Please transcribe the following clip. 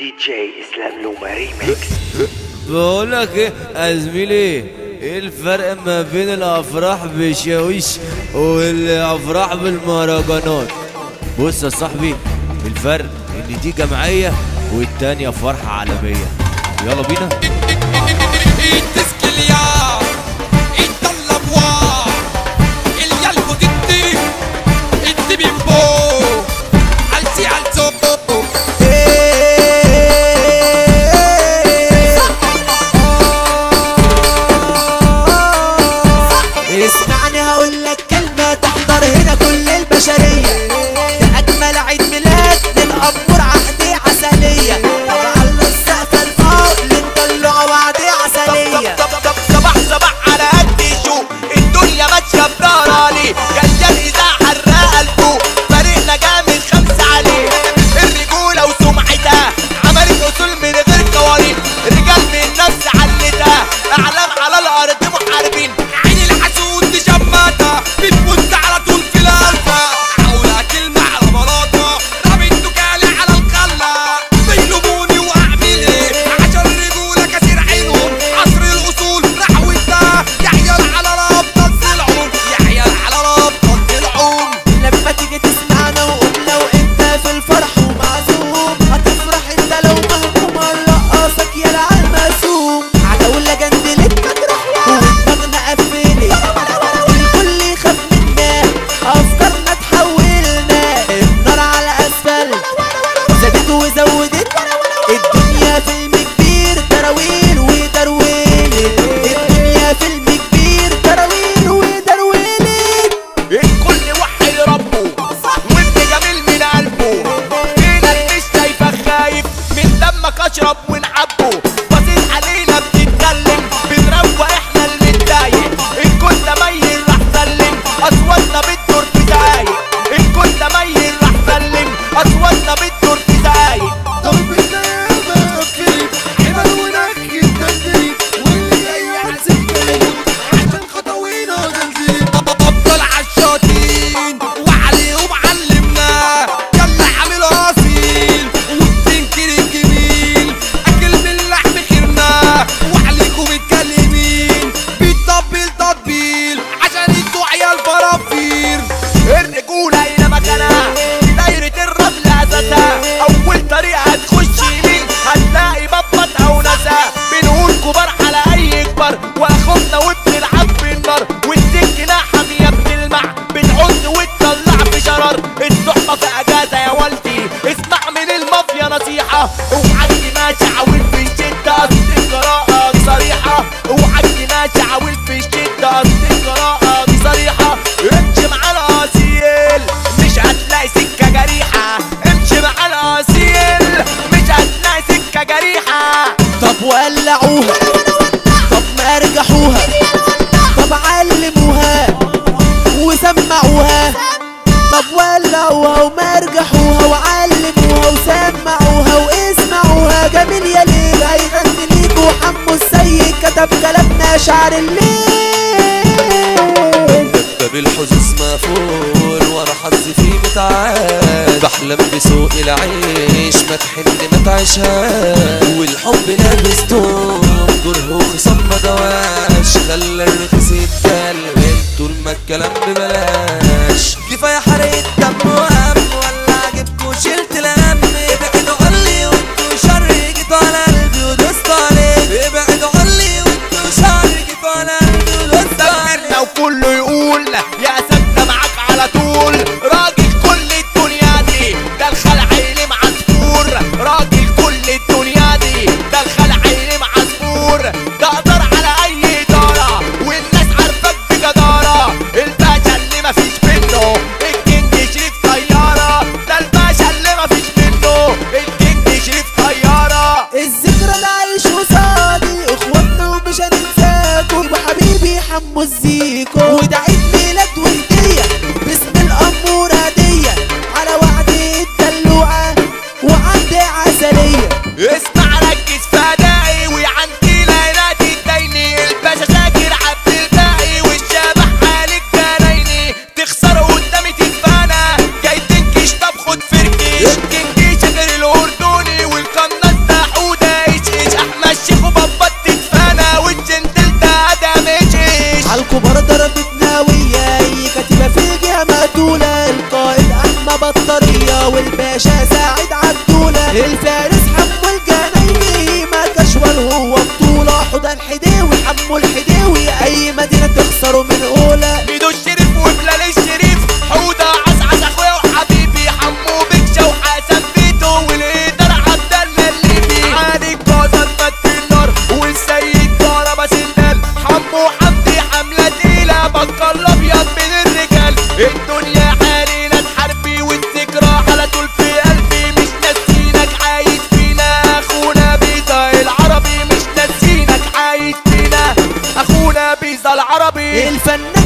دي جي اسلام لوما ريميكس بقول لك ايه يا زميلي ايه الفرق ما بين الافراح بشاويش والافراح بالمهرجانات بص يا صاحبي الفرق ان دي جمعيه والتانيه فرحه عالميه يلا بينا التسكيليا الطلبوا اليالبو ديتي التبيمبو عالسي عالسو اسمعني هقول لك كلمة تحضر هنا كل البشرية ده أجمل عيد ميلاد للأمور عقدي عسلية طبعا السقف الفوق اللي نطلعه وعدي عسلية صباح صباح على قد شو الدنيا ماشيه بداراني جايه الاذاعه حراقه لفوق فريقنا جامد خمسه عليه الرجوله وسمعتها عملت اصول من غير قوانين رجال من نفس علتها اعلام على الارض محاربين عين الحسود دي شماتة بتبص على طول في الالفه حاولها كلمه على بلاطه رميت دكالي على الخله بيلوموني واعمل ايه عشان الرجوله كثير عينهم عصر الاصول راح وانتهى يا عيال على رابطه العمر يا عيال على رابطه العمر لما تيجي تسمعنا وقول لو انت في الفرح ومعزوم هتفرح انت لو مهموم هنرقصك يا المسوم عتاولة جندلت مجروح ودماغنا قفلت الكل يخاف منا افكارنا تحولنا النار على اسفلت زادت وزودت الدنيا فيلم كبير تراويل ودرويلت الدنيا فيلم كبير تراويل ودرويلت الكل وحي ربه وانت جميل من قلبه فينا اللي مش شايفك خايف من دمك اشرب ونعبه باصين علينا بتتكلم بنروق احنا المتضايق ان كنت ميل راح سلم اصواتنا بتدور في دقايق ان كنت ميل راح سلم اصواتنا بتدور في دقايق افضل عالشاطين وعليهم علمنا يلا عامل اصيل وبتنكر الجميل اكل من اللحم خيرنا وعليكم متكلمين بيطبل تطبيل عشان انتوا عيال فرافير الرجولة الى مكانها دايرة الرمل اساسها اول طريقة هتخش يمين هتلاقي بطة او نسا بنقول كبار على اي كبر واخدنا وبنلعب بالنار والسكينة حامية بتلمع بتعد وتطلع في شرار الصحبة في اجازة يا والدي اسمع من المافيا نصيحة اوعى ماشي عاول في الشدة اصل القراءة صريحة اوعى ماشي عاول في الشدة اصل القراءة صريحة امشي مع الاصيل مش هتلاقي سكة جريحة امشي مع الاصيل مش هتلاقي سكة جريحة طب ولعوها طب ما رجحوها طب علموها وسمعوها طب ولعوها وما رجحوها وعلموها وسمعوها واسمعوها جميل يا ليل هيغني ليك وحمو السيد كتب كلامنا شعر الليل باب الحزوز مقفول ورا حظي فيه متعاد بحلم بسوق العيش ما تحن ما تعيشهاش والحب لابس توم كره وخصام ما دواش خلى الرخيص يتكلم طول ما الكلام ببلاش كفايه حرقة دم وهم ولا عجبكوا شلت الهم ابعدوا عني وانتوا شر جيتوا على قلبي ودوستوا عليه ابعدوا عني وانتوا شر جيتوا على قلبي ودوستوا عليه دمرنا وكله يقول يا سيدنا معاك على طول راجل كل الدنيا دي ده الخلع عيني معصفور راجل كل الدنيا دي ده الخلع عيني معصفور ده قدر على اي اداره والناس عارفاك بجداره الباشا اللي مفيش منه الكينج شريف طياره ده الباشا اللي مفيش منه الكينج شريف طياره الذكرى ده عايش قصادي اخواتنا ومش هننساكم وحبيبي حمو الزيكو الفارس حمو الجنايني ما كشوال هو بطولة حوده الحديوي حمو الحديوي اي مدينة تخسروا من اولى ميدو الشريف وبلال الشريف حودة عسعس اخويا وحبيبي حمو بكشة وحسن بيتو والقدر عبد الله الليبي علي الجوزة فتي النار والسيد كهربا سندال حمو حمدي حملة تقيلة بكر الابيض من الرجال الدنيا علينا تحاربي والذكرى على طول في قلبي مش ناسينك عايش فينا اخونا بيزا العربي مش ناسينك عايش فينا اخونا بيزا العربي الفنان